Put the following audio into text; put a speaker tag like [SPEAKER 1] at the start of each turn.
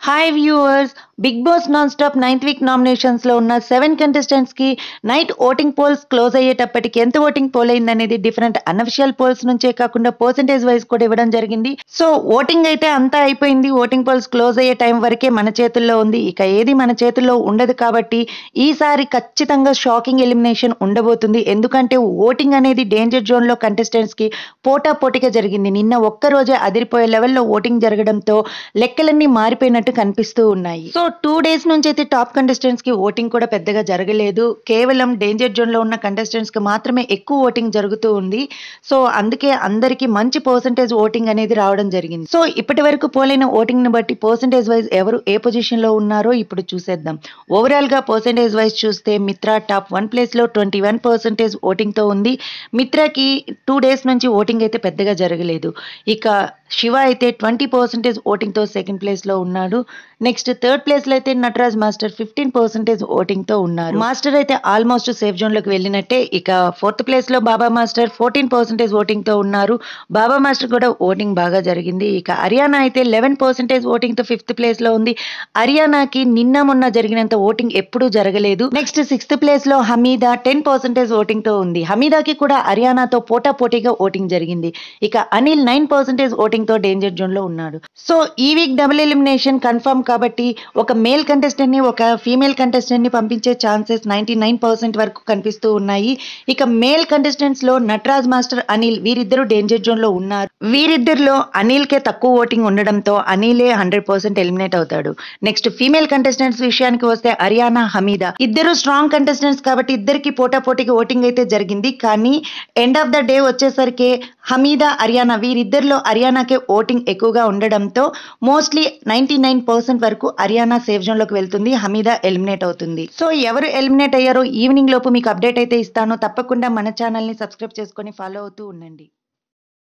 [SPEAKER 1] hi viewers big boss non stop ninth week nominations లో ఉన్న seven contestants కి night voting polls close అయ్యేటప్పటికి ఎంత ఓటింగ్ పోల్ అయింది అనేది డిఫరెంట్ అన్అఫిషియల్ పోల్స్ నుంచే కాకుండా పర్సంటేజ్ వైజ్ కూడా ఇవ్వడం జరిగింది సో ఓటింగ్ అయితే అంతా అయిపోయింది ఓటింగ్ పోల్స్ క్లోజ్ అయ్యే టైం వరకే మన చేతుల్లో ఉంది ఇక ఏది మన చేతుల్లో ఉండదు కాబట్టి ఈసారి ఖచ్చితంగా షాకింగ్ ఎలిమినేషన్ ఉండబోతుంది ఎందుకంటే ఓటింగ్ అనేది డేంజర్ జోన్ లో కంటెస్టెంట్స్ కి పోటా పోటీగా జరిగింది నిన్న ఒక్క రోజే అదిరిపోయే లెవెల్లో ఓటింగ్ జరగడంతో లెక్కలన్నీ మారిపోయినట్టు కనిపిస్తూ ఉన్నాయి సో టూ డేస్ నుంచి అయితే టాప్ కంటెస్టెంట్స్ కి ఓటింగ్ కూడా పెద్దగా జరగలేదు కేవలం డేంజర్ జోన్ లో ఉన్న కంటెస్టెంట్స్ కి మాత్రమే ఎక్కువ ఓటింగ్ జరుగుతూ ఉంది సో అందుకే అందరికి మంచి పర్సంటేజ్ ఓటింగ్ అనేది రావడం జరిగింది సో ఇప్పటి వరకు పోలైన ఓటింగ్ ని బట్టి పర్సంటేజ్ వైజ్ ఎవరు ఏ పొజిషన్ లో ఉన్నారో ఇప్పుడు చూసేద్దాం ఓవరాల్ గా పర్సంటేజ్ వైజ్ చూస్తే మిత్ర టాప్ వన్ ప్లేస్ లో ట్వంటీ వన్ పర్సెంటేజ్ ఓటింగ్ తో ఉంది మిత్రకి టూ డేస్ నుంచి ఓటింగ్ అయితే పెద్దగా జరగలేదు ఇక శివ అయితే ట్వంటీ పర్సెంటేజ్ ఓటింగ్తో సెకండ్ ప్లేస్లో ఉన్నాడు నెక్స్ట్ థర్డ్ ప్లేస్లో అయితే నటరాజ్ మాస్టర్ ఫిఫ్టీన్ పర్సెంటేజ్ ఓటింగ్తో ఉన్నారు మాస్టర్ అయితే ఆల్మోస్ట్ సేఫ్ జోన్లోకి వెళ్ళినట్టే ఇక ఫోర్త్ ప్లేస్లో బాబా మాస్టర్ ఫోర్టీన్ పర్సెంటేజ్ ఓటింగ్తో ఉన్నారు బాబా మాస్టర్ కూడా ఓటింగ్ బాగా జరిగింది ఇక హర్యానా అయితే లెవెన్ పర్సెంటేజ్ ఓటింగ్తో ఫిఫ్త్ ప్లేస్లో ఉంది హర్యానాకి నిన్న మొన్న జరిగినంత ఓటింగ్ ఎప్పుడూ జరగలేదు నెక్స్ట్ సిక్స్త్ ప్లేస్లో హమీదా టెన్ పర్సెంటేజ్ ఓటింగ్తో ఉంది హమీదాకి కూడా హర్యానాతో పోటా పోటీగా ఓటింగ్ జరిగింది ఇక అనిల్ నైన్ పర్సెంటేజ్ ఓటింగ్ తో డేంజర్ జోన్ లో ఉన్నాడు సో ఈ వీక్ డబుల్ ఎలిమినేషన్ కన్ఫర్మ్ కాబట్టి ఒక మేల్ కంటెస్టెంట్ ని ఒక ఫీమేల్ కంటెస్టెంట్ ని పంపించే ఛాన్సెస్ నైన్టీ నైన్ పర్సెంట్ వరకు కనిపిస్తూ ఉన్నాయి ఇక మేల్ కంటెస్టెంట్స్ లో నటరాజ్ మాస్టర్ అనిల్ వీరిద్దరు డేంజర్ జోన్ లో ఉన్నారు వీరిద్దరిలో అనిల్ కే తక్కువ ఓటింగ్ ఉండడంతో అనిలే హండ్రెడ్ పర్సెంట్ ఎలిమినేట్ అవుతాడు నెక్స్ట్ ఫీమేల్ కంటెస్టెంట్స్ విషయానికి వస్తే హర్యానా హమీదా ఇద్దరు స్ట్రాంగ్ కంటెస్టెంట్స్ కాబట్టి ఇద్దరికి పోటా పోటీకి ఓటింగ్ అయితే జరిగింది కానీ ఎండ్ ఆఫ్ ద డే వచ్చేసరికి హమీదా హర్యానా వీరిద్దరిలో హర్యానాకే ఓటింగ్ ఎక్కువగా ఉండడంతో మోస్ట్లీ నైన్టీ నైన్ పర్సెంట్ వరకు హర్యానా సేఫ్ జోన్ లోకి వెళ్తుంది హమీదా ఎలిమినేట్ అవుతుంది సో ఎవరు ఎలిమినేట్ అయ్యారో ఈవినింగ్ లోపు మీకు అప్డేట్ అయితే ఇస్తాను తప్పకుండా మన ఛానల్ ని సబ్స్క్రైబ్ చేసుకొని ఫాలో అవుతూ ఉండండి